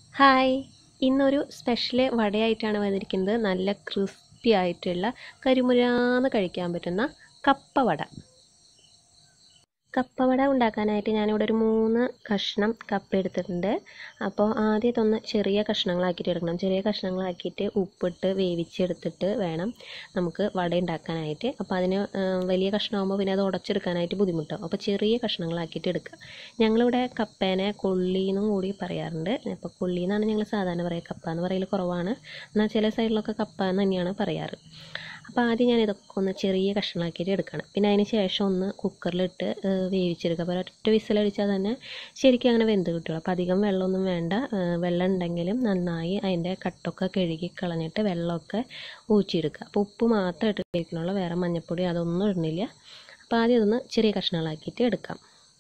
hi ഇന്നൊരു special വടയായിട്ടാണ് വന്നിരിക്കുന്നത് നല്ല ക്രിസ്പി ആയിട്ടുള്ള കരിമുരാന്ന് കഴിക്കാൻ പറ്റുന്ന കപ്പ വട കപ്പ വട ഉണ്ടാക്കാനായിട്ട് ഞാനിവിടെ ഒരു മൂന്ന് കഷ്ണം കപ്പ എടുത്തിട്ടുണ്ട് അപ്പോൾ ആദ്യം ഇതൊന്ന് ചെറിയ കഷ്ണങ്ങളാക്കിയിട്ട് എടുക്കണം ചെറിയ കഷ്ണങ്ങളാക്കിയിട്ട് ഉപ്പിട്ട് വേവിച്ചെടുത്തിട്ട് വേണം നമുക്ക് വട ഉണ്ടാക്കാനായിട്ട് അപ്പോൾ അതിന് ആ, വലിയ കഷ്ണമാകുമ്പോൾ പിന്നെ അത് ഉടച്ചെടുക്കാനായിട്ട് ബുദ്ധിമുട്ടാവും അപ്പോൾ ചെറിയ കഷ്ണങ്ങളാക്കിയിട്ട് എടുക്കുക ഞങ്ങളിവിടെ കപ്പേനെ കൊള്ളി എന്നും കൂടി പറയാറുണ്ട് അപ്പോൾ കൊള്ളി എന്നാണ് ഞങ്ങൾ സാധാരണ പറയുക കപ്പ എന്ന് പറയൽ കുറവാണ് എന്നാൽ ചില സൈഡിലൊക്കെ കപ്പ എന്ന് തന്നെയാണ് പറയാറ് അപ്പോൾ ആദ്യം ഞാൻ ഇതൊക്കെ ഒന്ന് ചെറിയ കഷ്ണമാക്കിയിട്ട് എടുക്കണം പിന്നെ അതിന് ശേഷം ഒന്ന് കുക്കറിലിട്ട് ഏഹ്, വേവിച്ചെടുക്കുക അപ്പോൾ ഒറ്റ വിസിലടിച്ചാൽ തന്നെ ശരിക്കും അങ്ങനെ വെന്ത് കിട്ടുള്ളൂ അപ്പോൾ അധികം വെള്ളമൊന്നും വേണ്ട ഏഹ്, വെള്ളം ഉണ്ടെങ്കിലും നന്നായി അതിൻ്റെ കട്ടൊക്കെ കഴുകി കളഞ്ഞിട്ട് വെള്ളമൊക്കെ ഊറ്റിയെടുക്കുക അപ്പോൾ ഉപ്പ് മാത്രമായിട്ട് കഴിക്കണുള്ളൂ വേറെ മഞ്ഞൾപ്പൊടി അതൊന്നും ഇടുന്നില്ല അപ്പോൾ ആദ്യം ഇതൊന്ന് ചെറിയ കഷ്ണങ്ങളാക്കിയിട്ട് എടുക്കാം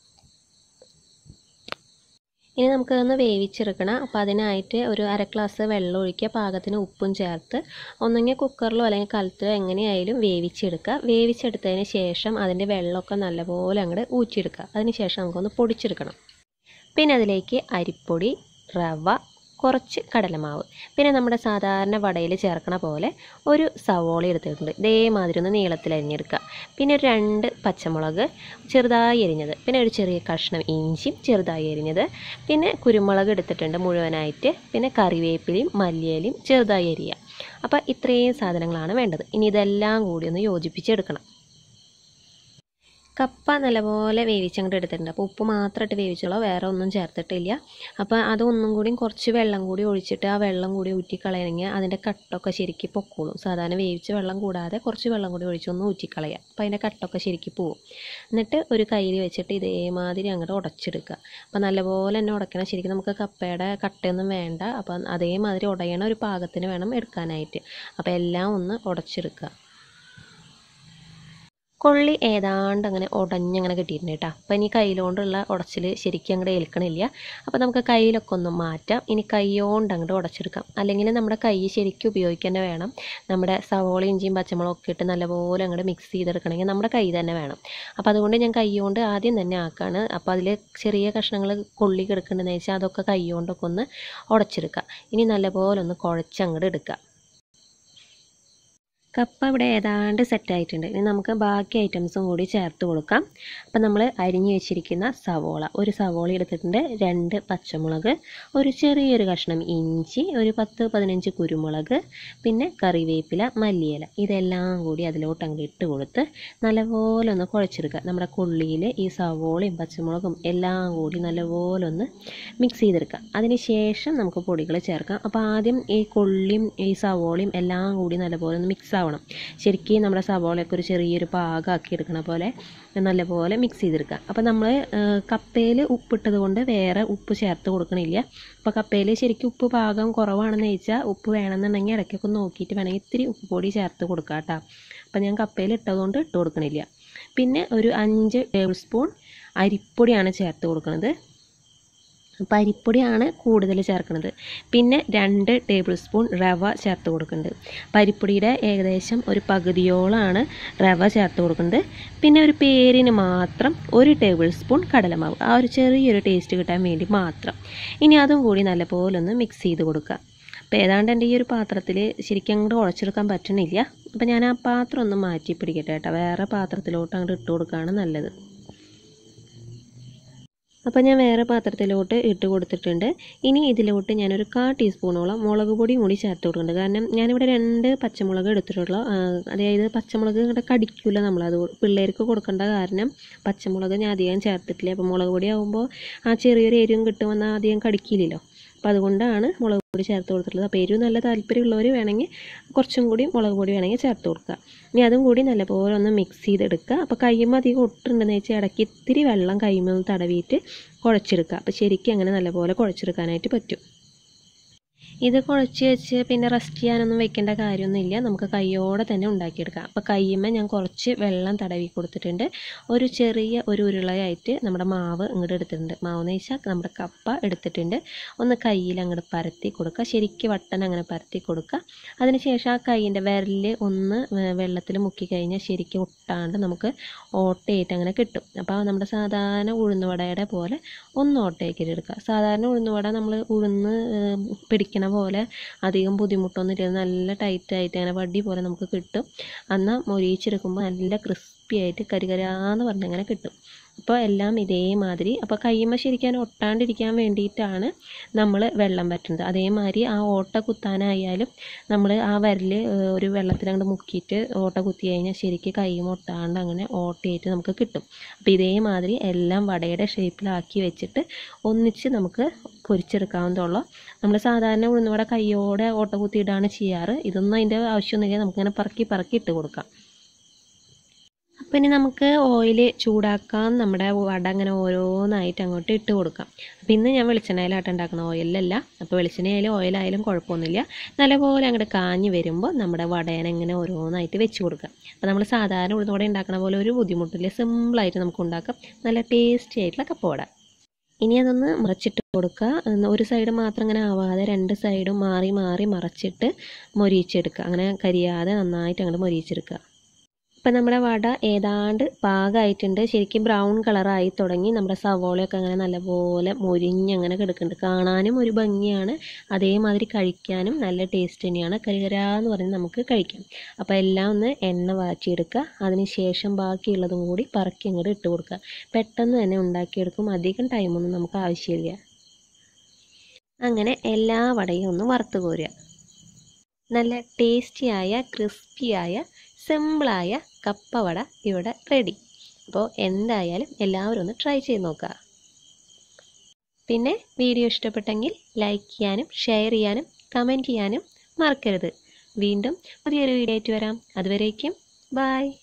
ഇനി നമുക്കതൊന്ന് വേവിച്ചെടുക്കണം അപ്പോൾ അതിനായിട്ട് ഒരു അര ഗ്ലാസ് വെള്ളം ഒഴിക്കുക പാകത്തിന് ഉപ്പും ചേർത്ത് ഒന്നെങ്കിൽ കുക്കറിലോ അല്ലെങ്കിൽ കലത്തിലോ എങ്ങനെയായാലും വേവിച്ചെടുക്കുക വേവിച്ചെടുത്തതിന് ശേഷം അതിൻ്റെ വെള്ളമൊക്കെ നല്ലപോലെ അങ്ങോട്ട് ഊറ്റിയെടുക്കുക അതിന് ശേഷം നമുക്കൊന്ന് പൊടിച്ചെടുക്കണം പിന്നെ അതിലേക്ക് അരിപ്പൊടി റവ കുറച്ച് കടലമാവ് പിന്നെ നമ്മുടെ സാധാരണ വടയിൽ ചേർക്കണ പോലെ ഒരു സവോള എടുത്തിട്ടുണ്ട് ഇതേമാതിരി ഒന്ന് നീളത്തിൽ അരിഞ്ഞെടുക്കുക പിന്നെ ഒരു രണ്ട് പച്ചമുളക് ചെറുതായി എരിഞ്ഞത് പിന്നെ ഒരു ചെറിയ കഷ്ണം ഇഞ്ചിയും ചെറുതായി എരിഞ്ഞത് പിന്നെ കുരുമുളക് എടുത്തിട്ടുണ്ട് മുഴുവനായിട്ട് പിന്നെ കറിവേപ്പിലയും മല്ലിയിലയും ചെറുതായി എരിയുക അപ്പോൾ ഇത്രയും സാധനങ്ങളാണ് വേണ്ടത് ഇനി ഇതെല്ലാം കൂടി ഒന്ന് യോജിപ്പിച്ചെടുക്കണം കപ്പ നല്ലപോലെ വേവിച്ചങ്ങോട്ട് എടുത്തിട്ടുണ്ട് അപ്പോൾ ഉപ്പ് മാത്രമായിട്ട് വേവിച്ചോളൂ വേറെ ഒന്നും ചേർത്തിട്ടില്ല അപ്പോൾ അതൊന്നും കൂടി കുറച്ച് വെള്ളം കൂടി ഒഴിച്ചിട്ട് ആ വെള്ളം കൂടി ഊറ്റിക്കളയണമെങ്കിൽ അതിൻ്റെ കട്ടൊക്കെ ശരിക്ക് പൊക്കോളും സാധാരണ വേവിച്ച വെള്ളം കൂടാതെ കുറച്ച് വെള്ളം കൂടി ഒഴിച്ചൊന്ന് ഊറ്റിക്കളയുക അപ്പോൾ അതിൻ്റെ കട്ടൊക്കെ ശരിക്ക് പോവും എന്നിട്ട് ഒരു കയ്യിൽ വെച്ചിട്ട് ഇതേമാതിരി അങ്ങോട്ട് ഉടച്ചെടുക്കുക അപ്പോൾ നല്ലപോലെ തന്നെ ഉടയ്ക്കണം ശരിക്കും നമുക്ക് കപ്പയുടെ കട്ടയൊന്നും വേണ്ട അപ്പോൾ അതേമാതിരി ഉടയണ ഒരു പാകത്തിന് വേണം എടുക്കാനായിട്ട് അപ്പോൾ എല്ലാം ഒന്ന് ഉടച്ചെടുക്കുക കൊള്ളി ഏതാണ്ട് അങ്ങനെ ഉടഞ്ഞങ്ങനെ കിട്ടിയിട്ടുണ്ട് കേട്ടോ അപ്പോൾ ഇനി കയ്യിലോണ്ടുള്ള ഉടച്ചിൽ ശരിക്കും അങ്ങോട്ട് ഏൽക്കണില്ല അപ്പോൾ നമുക്ക് കയ്യിലൊക്കെ ഒന്ന് മാറ്റാം ഇനി കൈയോണ്ട് അങ്ങോട്ട് ഉടച്ചെടുക്കാം അല്ലെങ്കിൽ നമ്മുടെ കൈ ശരിക്കും ഉപയോഗിക്കാൻ തന്നെ വേണം നമ്മുടെ സവോള ഇഞ്ചിയും പച്ചമുളകും ഒക്കെ ഇട്ട് നല്ലപോലെ അങ്ങോട്ട് മിക്സ് ചെയ്തെടുക്കണമെങ്കിൽ നമ്മുടെ കൈ തന്നെ വേണം അപ്പോൾ അതുകൊണ്ട് ഞാൻ കൈകൊണ്ട് ആദ്യം തന്നെ ആക്കാണ് അപ്പോൾ അതിൽ ചെറിയ കഷ്ണങ്ങൾ കൊള്ളി കിടക്കുന്നുണ്ടെന്ന് വെച്ചാൽ അതൊക്കെ കൈകൊണ്ടൊക്കെ ഒന്ന് ഉടച്ചെടുക്കുക ഇനി നല്ലപോലെ ഒന്ന് കുഴച്ച് അങ്ങോട്ട് എടുക്കുക കപ്പ ഇവിടെ ഏതാണ്ട് സെറ്റ് ആയിട്ടുണ്ട് ഇനി നമുക്ക് ബാക്കി ഐറ്റംസും കൂടി ചേർത്ത് കൊടുക്കാം അപ്പം നമ്മൾ അരിഞ്ഞു വെച്ചിരിക്കുന്ന സവോള ഒരു സവോള എടുത്തിട്ടുണ്ട് രണ്ട് പച്ചമുളക് ഒരു ചെറിയൊരു കഷ്ണം ഇഞ്ചി ഒരു പത്ത് പതിനഞ്ച് കുരുമുളക് പിന്നെ കറിവേപ്പില മല്ലിയില ഇതെല്ലാം കൂടി അതിലോട്ട് അങ്ങോട്ട് ഇട്ട് കൊടുത്ത് നല്ലപോലെ ഒന്ന് കുഴച്ചെടുക്കുക നമ്മുടെ കൊള്ളിയിൽ ഈ സവോളയും പച്ചമുളകും എല്ലാം കൂടി നല്ലപോലെ ഒന്ന് മിക്സ് ചെയ്തെടുക്കുക അതിന് ശേഷം നമുക്ക് പൊടികൾ ചേർക്കാം അപ്പോൾ ആദ്യം ഈ കൊള്ളിയും ഈ സവോളയും എല്ലാം കൂടി നല്ലപോലെ ഒന്ന് മിക്സ് ആവണം ശരിക്കും നമ്മുടെ സവോളയൊക്കെ ഒരു ചെറിയൊരു പാകമാക്കി എടുക്കണ പോലെ നല്ലപോലെ മിക്സ് ചെയ്തെടുക്കുക അപ്പോൾ നമ്മൾ കപ്പയിൽ ഉപ്പിട്ടത് കൊണ്ട് വേറെ ഉപ്പ് ചേർത്ത് കൊടുക്കണില്ല അപ്പോൾ കപ്പയിൽ ശരിക്കും ഉപ്പ് പാകം കുറവാണെന്ന് ചോദിച്ചാൽ ഉപ്പ് വേണമെന്നുണ്ടെങ്കിൽ ഇടയ്ക്കൊക്കെ ഒന്ന് നോക്കിയിട്ട് വേണമെങ്കിൽ ഇത്തിരി ഉപ്പ് പൊടി ചേർത്ത് കൊടുക്കുക കേട്ടോ അപ്പോൾ ഞാൻ കപ്പയിൽ ഇട്ടതുകൊണ്ട് ഇട്ട് കൊടുക്കണില്ല പിന്നെ ഒരു അഞ്ച് ടേബിൾ സ്പൂൺ അരിപ്പൊടിയാണ് ചേർത്ത് കൊടുക്കുന്നത് അപ്പോൾ അരിപ്പൊടിയാണ് കൂടുതൽ ചേർക്കുന്നത് പിന്നെ രണ്ട് ടേബിൾ സ്പൂൺ റവ ചേർത്ത് കൊടുക്കുന്നുണ്ട് പരിപ്പൊടിയുടെ ഏകദേശം ഒരു പകുതിയോളാണ് റവ ചേർത്ത് കൊടുക്കുന്നത് പിന്നെ ഒരു പേരിന് മാത്രം ഒരു ടേബിൾ സ്പൂൺ കടലമാവ് ആ ഒരു ചെറിയൊരു ടേസ്റ്റ് കിട്ടാൻ വേണ്ടി മാത്രം ഇനി അതും കൂടി നല്ലപോലെ ഒന്ന് മിക്സ് ചെയ്ത് കൊടുക്കുക അപ്പോൾ ഏതാണ്ട് എൻ്റെ ഈ ഒരു പാത്രത്തിൽ ശരിക്കും അങ്ങോട്ട് ഉഴച്ചെടുക്കാൻ പറ്റണില്ല അപ്പോൾ ഞാൻ ആ പാത്രം ഒന്ന് മാറ്റി പിടിക്കട്ടെ കേട്ടോ വേറെ പാത്രത്തിലോട്ട് അങ്ങോട്ട് ഇട്ട് കൊടുക്കുകയാണ് നല്ലത് അപ്പോൾ ഞാൻ വേറെ പാത്രത്തിലോട്ട് ഇട്ട് കൊടുത്തിട്ടുണ്ട് ഇനി ഇതിലോട്ട് ഞാനൊരു കാ ടീസ്പൂണോളം മുളക് പൊടിയും കൂടി ചേർത്ത് കൊടുക്കുന്നുണ്ട് കാരണം ഞാനിവിടെ രണ്ട് പച്ചമുളക് എടുത്തിട്ടുള്ളൂ ആ, അതായത് പച്ചമുളക് ഇങ്ങോട്ട് കടിക്കില്ല നമ്മളത് പിള്ളേർക്ക് കൊടുക്കേണ്ട കാരണം പച്ചമുളക് ഞാൻ അധികം ചേർത്തിട്ടില്ല അപ്പോൾ മുളക് പൊടി ആകുമ്പോൾ ആ ചെറിയൊരു എരിവും കിട്ടുമെന്നാൽ അധികം കടിക്കില്ലല്ലോ അപ്പോൾ അതുകൊണ്ടാണ് മുളക് പൊടി ചേർത്ത് കൊടുത്തിട്ടുള്ളത് അപ്പോൾ എരിവ് നല്ല താല്പര്യമുള്ളവർ വേണമെങ്കിൽ കുറച്ചും കൂടി മുളക് പൊടി വേണമെങ്കിൽ ചേർത്ത് കൊടുക്കുക ഇനി അതും കൂടി നല്ലപോലെ ഒന്ന് മിക്സ് ചെയ്തെടുക്കുക അപ്പോൾ കയ്യുമ്പോൾ അധികം ഒട്ടുണ്ടെന്ന് വെച്ചാൽ ഇടയ്ക്ക് ഇത്തിരി വെള്ളം കയ്യുമ്പോൾ ഒന്ന് തടവിയിട്ട് കുഴച്ചെടുക്കുക അപ്പോൾ ശരിക്കും അങ്ങനെ നല്ലപോലെ കുഴച്ചെടുക്കാനായിട്ട് പറ്റും ഇത് കുഴച്ച് വെച്ച് പിന്നെ റെസ്റ്റ് ചെയ്യാനൊന്നും വെക്കേണ്ട കാര്യമൊന്നുമില്ല നമുക്ക് കൈയോടെ തന്നെ ഉണ്ടാക്കിയെടുക്കാം അപ്പോൾ കയ്യുമ്മ ഞാൻ കുറച്ച് വെള്ളം തടവി കൊടുത്തിട്ടുണ്ട് ഒരു ചെറിയ ഒരു ഉരുളയായിട്ട് നമ്മുടെ മാവ് ഇങ്ങോട്ട് എടുത്തിട്ടുണ്ട് മാവ് എന്ന് വെച്ചാൽ നമ്മുടെ കപ്പ എടുത്തിട്ടുണ്ട് ഒന്ന് കയ്യിൽ അങ്ങോട്ട് പരത്തി കൊടുക്കുക ശരിക്ക് വട്ടൻ അങ്ങനെ പരത്തി കൊടുക്കുക അതിനുശേഷം ആ കൈയിൻ്റെ വിരലിൽ ഒന്ന് വെള്ളത്തിൽ മുക്കി കഴിഞ്ഞാൽ ശരിക്കും ഒട്ടാണ്ട് നമുക്ക് ഓട്ടയായിട്ട് അങ്ങനെ കിട്ടും അപ്പോൾ നമ്മുടെ സാധാരണ ഉഴുന്നുവടയുടെ പോലെ ഒന്ന് ഓട്ടയാക്കിയിട്ട് എടുക്കുക സാധാരണ ഉഴുന്നുവട നമ്മൾ ഉഴുന്ന് ഏം, പിടിക്കണ പോലെ അധികം ബുദ്ധിമുട്ടൊന്നും ഇല്ല നല്ല ടൈറ്റായിട്ട് അങ്ങനെ വടി പോലെ നമുക്ക് കിട്ടും എന്നാൽ മൊരിയിച്ചെടുക്കുമ്പോൾ നല്ല ക്രിസ്പി ആയിട്ട് കരികരാന്ന് പറഞ്ഞങ്ങനെ കിട്ടും അപ്പോൾ എല്ലാം ഇതേമാതിരി അപ്പോൾ കയ്യുമ്മ ശരിക്കും ഒട്ടാണ്ടിരിക്കാൻ വേണ്ടിയിട്ടാണ് നമ്മൾ വെള്ളം പറ്റുന്നത് അതേമാതിരി ആ ഓട്ട കുത്താനായാലും നമ്മൾ ആ വിരൽ ഒരു വെള്ളത്തിൽ അങ്ങോട്ട് മുക്കിയിട്ട് ഓട്ട കുത്തി കഴിഞ്ഞാൽ ശരിക്ക് കൈയും ഒട്ടാണ്ട് അങ്ങനെ ഓട്ടയായിട്ട് നമുക്ക് കിട്ടും അപ്പോൾ ഇതേമാതിരി എല്ലാം വടയുടെ ഷേപ്പിലാക്കി വെച്ചിട്ട് ഒന്നിച്ച് നമുക്ക് പൊരിച്ചെടുക്കാവുന്നതുള്ളൂ നമ്മൾ സാധാരണ ഉഴുന്നുവട കൈയോടെ ഓട്ട കുത്തിയിടാണ് ചെയ്യാറ് ഇതൊന്നും അതിൻ്റെ ആവശ്യമൊന്നുമില്ല നമുക്കിങ്ങനെ പറക്കി പറക്കി ഇട്ട് കൊടുക്കാം അപ്പം ഇനി നമുക്ക് ഓയിൽ ചൂടാക്കാൻ നമ്മുടെ വട അങ്ങനെ ഓരോന്നായിട്ട് അങ്ങോട്ട് ഇട്ട് കൊടുക്കാം അപ്പം ഇന്ന് ഞാൻ വെളിച്ചെണ്ണയിലാട്ട് ഉണ്ടാക്കുന്ന ഓയിലല്ല അപ്പോൾ വെളിച്ചെണ്ണയായാലും ഓയിലായാലും കുഴപ്പമൊന്നുമില്ല നല്ലപോലെ അങ്ങോട്ട് കാഞ്ഞ് വരുമ്പോൾ നമ്മുടെ വടേനെ ഇങ്ങനെ ഓരോന്നായിട്ട് വെച്ച് കൊടുക്കാം അപ്പോൾ നമ്മൾ സാധാരണ ഉഴുന്നുവട ഉണ്ടാക്കണ പോലെ ഒരു ബുദ്ധിമുട്ടില്ല സിമ്പിളായിട്ട് നമുക്ക് ഉണ്ടാക്കാം നല്ല ടേസ്റ്റി ആയിട്ടുള്ള കപ്പവട ഇനി അതൊന്ന് മറിച്ചിട്ട് കൊടുക്കുക എന്ന് ഒരു സൈഡ് മാത്രം ഇങ്ങനെ ആവാതെ രണ്ട് സൈഡും മാറി മാറി മറച്ചിട്ട് മൊരിയിച്ചെടുക്കുക അങ്ങനെ കരിയാതെ നന്നായിട്ട് അങ്ങോട്ട് മൊരിയിച്ചെടുക്കുക ഇപ്പം നമ്മുടെ വട ഏതാണ്ട് പാകമായിട്ടുണ്ട് ശരിക്കും ബ്രൗൺ കളറായി തുടങ്ങി നമ്മുടെ സവോളയൊക്കെ അങ്ങനെ നല്ലപോലെ മൊരിഞ്ഞങ്ങനെ കിടക്കുന്നുണ്ട് കാണാനും ഒരു ഭംഗിയാണ് അതേമാതിരി കഴിക്കാനും നല്ല ടേസ്റ്റ് തന്നെയാണ് കരികരാന്ന് പറഞ്ഞ് നമുക്ക് കഴിക്കാം അപ്പോൾ എല്ലാം ഒന്ന് എണ്ണ വാച്ചിയെടുക്കുക അതിന് ശേഷം ബാക്കിയുള്ളതും കൂടി പറക്കി അങ്ങോട്ട് ഇട്ട് കൊടുക്കുക പെട്ടെന്ന് തന്നെ ഉണ്ടാക്കിയെടുക്കും അധികം ടൈമൊന്നും നമുക്ക് ആവശ്യമില്ല അങ്ങനെ എല്ലാ വടയും ഒന്ന് വറുത്ത് കോരുക നല്ല ടേസ്റ്റിയായ ക്രിസ്പിയായ സിമ്പിളായ കപ്പവട ഇവിടെ റെഡി അപ്പോൾ എന്തായാലും എല്ലാവരും ഒന്ന് ട്രൈ ചെയ്ത് നോക്കുക പിന്നെ വീഡിയോ ഇഷ്ടപ്പെട്ടെങ്കിൽ ലൈക്ക് ചെയ്യാനും ഷെയർ ചെയ്യാനും കമൻറ്റ് ചെയ്യാനും മറക്കരുത് വീണ്ടും പുതിയൊരു വീഡിയോ ആയിട്ട് വരാം അതുവരേക്കും ബായ്